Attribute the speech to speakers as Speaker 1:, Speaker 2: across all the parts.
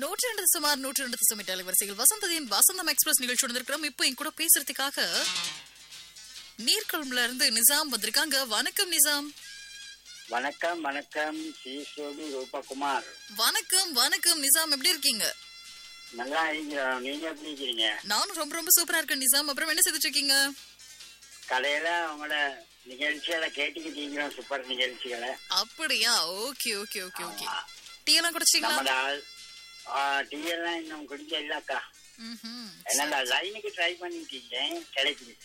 Speaker 1: நூற்றி ரெண்டு சுமார் நூற்றி ரெண்டு சுமி அலைவரிசையில் வசந்ததியின் வசந்தம் எக்ஸ்பிரஸ் நிகழ்ச்சி வந்திருக்கிறோம் இப்போ என் கூட பேசுறதுக்காக நீர்கொழும்புல இருந்து நிசாம் வந்திருக்காங்க வணக்கம் நிசாம்
Speaker 2: வணக்கம் வணக்கம் ஸ்ரீசோடி ரூபகுமார்
Speaker 1: வணக்கம் வணக்கம் நிசாம் எப்படி இருக்கீங்க
Speaker 2: நல்லா இருக்கிறோம் நீங்க எப்படி இருக்கிறீங்க
Speaker 1: நானும் ரொம்ப ரொம்ப சூப்பரா இருக்கேன் நிசாம் அப்புறம் என்ன செய்துட்டு இருக்கீங்க
Speaker 2: கடையில உங்களோட நிகழ்ச்சிகளை கேட்டுக்கிட்டீங்க சூப்பர் நிகழ்ச்சிகளை
Speaker 1: அப்படியா okay okay okay okay tea எல்லாம் குடிச்சிட்டீங்களா
Speaker 2: நம்மளோட ஆள் டீ எல்லாம் இன்னும் குடிக்க இல்லக்கா
Speaker 1: ம்ஹும்.
Speaker 2: என்னடா லைனுக்கு ட்ரை பண்ணிட்டு இருக்கேன் கிடைக்குது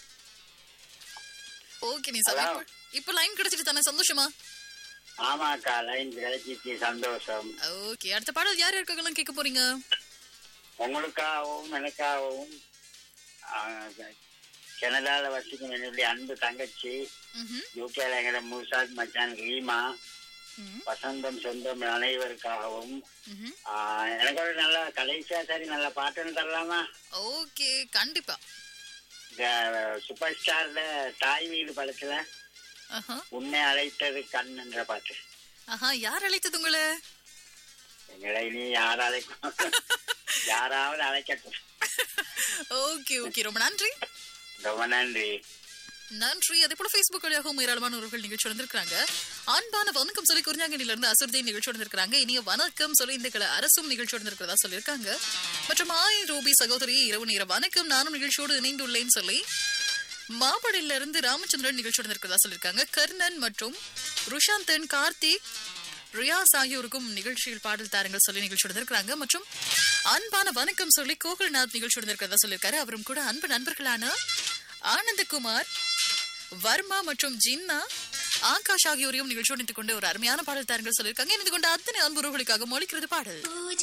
Speaker 1: ஓகே நிசாம்
Speaker 2: Hello.
Speaker 1: இப்போ- இப்போ லைன் கிடைச்சிட்டு தானே சந்தோஷமா
Speaker 2: ஆமாக்கா லைன் கிடைச்சிச்சு சந்தோஷம்
Speaker 1: ஓகே அடுத்த பாடல் யார் யாருக்கெல்லாம் கேட்க போறீங்க
Speaker 2: உங்களுக்காகவும் எனக்காகவும் ஆ, கனடால வசிக்கும் என்னுடைய அன்பு தங்கச்சி
Speaker 1: ம்ஹும்.
Speaker 2: யூகேல எங்கிற மூசாத் மச்சான் ரீமா
Speaker 1: ம்ஹும்.
Speaker 2: வசந்தம் சொந்தம் அனைவருக்காகவும்
Speaker 1: ம்ஹும்.
Speaker 2: ஆ, எனக்கு ஒரு நல்ல கடைசியா சரி நல்ல பாட்டுன்னு தரலாமா
Speaker 1: ஓகே கண்டிப்பா
Speaker 2: இந்த சூப்பர் ஸ்டார்ல தாய் வீடு படத்துல
Speaker 1: ஆஹா
Speaker 2: உன்னை அழைத்தது கண் என்ற பாட்டு
Speaker 1: ஆஹா யார் அழைத்தது உங்களை
Speaker 2: எங்களை இனி யார் அழைக்கும் யாராவது அழைக்கட்டும்
Speaker 1: ஓகே ஓகே ரொம்ப நன்றி
Speaker 2: ரொம்ப நன்றி
Speaker 1: நன்றி அதே போல Facebook வழியாகவும் ஏராளமானவர்கள் நிகழ்ச்சி வந்திருக்காங்க அன்பான வணக்கம் சொல்லி குறிஞ்சாங்கனில இருந்து அசுர்தீன் நிகழ்ச்சி வந்திருக்காங்க இனிய வணக்கம் சொல்லி இந்த கல அரசும் நிகழ்ச்சி வந்திருக்கிறதா சொல்லியிருக்காங்க மற்றும் ஆய் ரூபி சகோதரி இரவு நேர வணக்கம் நானும் நிகழ்ச்சியோடு இணைந்துள்ளேன்னு சொல்லி மாபடியில இருந்து ராமச்சந்திரன் நிகழ்ச்சி வந்திருக்கிறதா சொல்லியிருக்காங்க கர்ணன் மற்றும் ருஷாந்தன் கார்த்திக் ரியாஸ் ஆகியோருக்கும் நிகழ்ச்சியில் பாடல் தாருங்கள் சொல்லி நிகழ்ச்சி வந்திருக்காங்க மற்றும் அன்பான வணக்கம் சொல்லி கோகுல்நாத் நிகழ்ச்சி வந்திருக்கிறதா சொல்லியிருக்காரு அவரும் கூட அன்பு நண்பர்களான ஆனந்தகுமார் வர்மா மற்றும் ஜின்னா ஆகாஷ் ஆகியோரையும் நிகழ்ச்சி கொண்டு ஒரு அருமையான பாடல் தாருங்கள் சொல்லியிருக்காங்க இணைந்து கொண்ட அத்தனை அன்புறவுகளுக்காக மொழிக்கிறது பாடல்